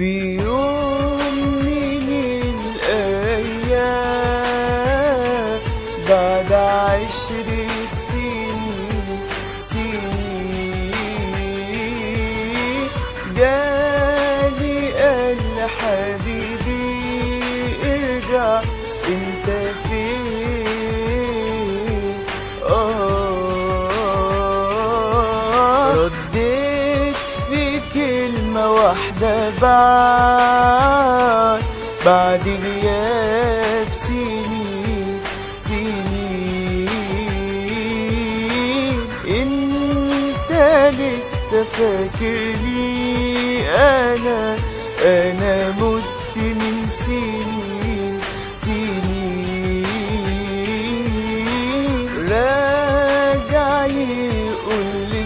في يوم من الأيام بعد عشرة سنين سنين جالي قال حبيبي ارجع انت فين آه رديت في كلمة واحدة بعد بعد غياب سنين سنين انت لسه فاكرني انا انا مت من سنين سنين راجع يقول لي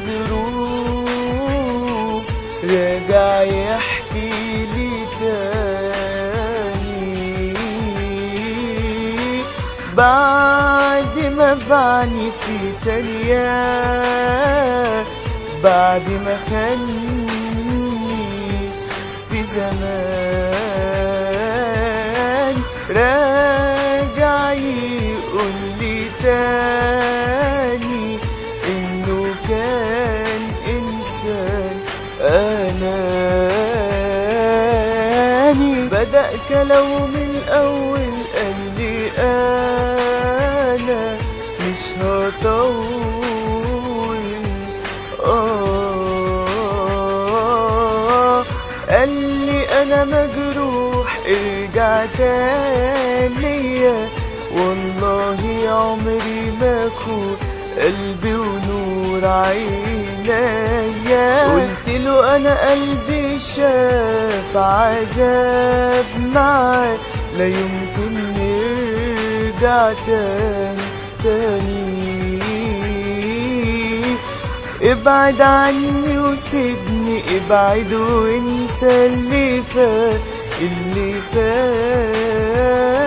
ظروف راجع يحكي لي تاني بعد ما بعني في ثانية بعد ما خاني في زمان راجع يقول لي تاني انه كان انسان اناني بدأ كلامه من الاول قال لي انا مش هطول آه قال لي انا مجروح ارجع تاني والله عمري ما اخون قلبي ونور عينيا قلت له انا قلبي شاف عذاب معاه لا يمكن نرجع تاني تاني ابعد عني وسيبني ابعد وانسى اللي فات اللي فات